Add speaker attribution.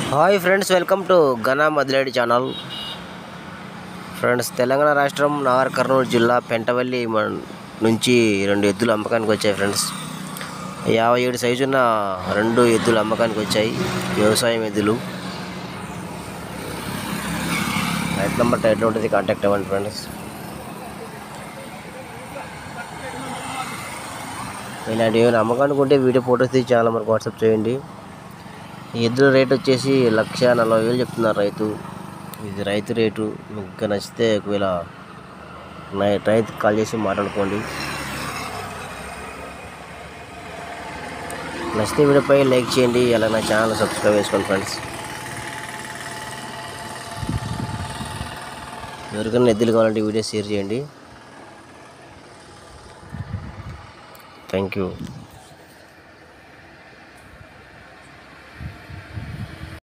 Speaker 1: hi friends welcome to ఘనా మదిలేడి channel friends Telangana రాష్ట్రం నాగర్ కర్నూలు జిల్లా పెంటవల్లి మన్- నుంచి రెండు ఎద్దులు అమ్మకానికి వచ్చాయి ఫ్రెండ్స్ యాభై ఏడు సైజున్న రెండు ఎద్దులు అమ్మకానికి వచ్చాయి వ్యవసాయం ఎద్దులు రైట్ నెంబర్ టైట్లో ఉంటుంది కాంటాక్ట్ అవ్వండి ఫ్రెండ్స్ ఇలాంటి ఏమైనా అమ్మకానికి ఉంటే వీడియో ఫోటోస్ తీసి ఛానల్ మనకు వాట్సాప్ చేయండి ఈ ఎద్దుల రేట్ వచ్చేసి లక్ష నలభై వేలు చెప్తున్నారు రైతు ఇది రైతు రేటు మీకు ఇంకా నచ్చితే ఒకవేళ నై- రైతు కాల్ చేసి మాట్లాడుకోండి నచ్చితే వీడియోపై లైక్ చేయండి అలా నా ఛానల్ సబ్స్క్రైబ్ చేసుకోండి ఫ్రెండ్స్ ఎవరికైనా ఎద్దులు కావాలంటే వీడియో షేర్ చేయండి థ్యాంక్ యూ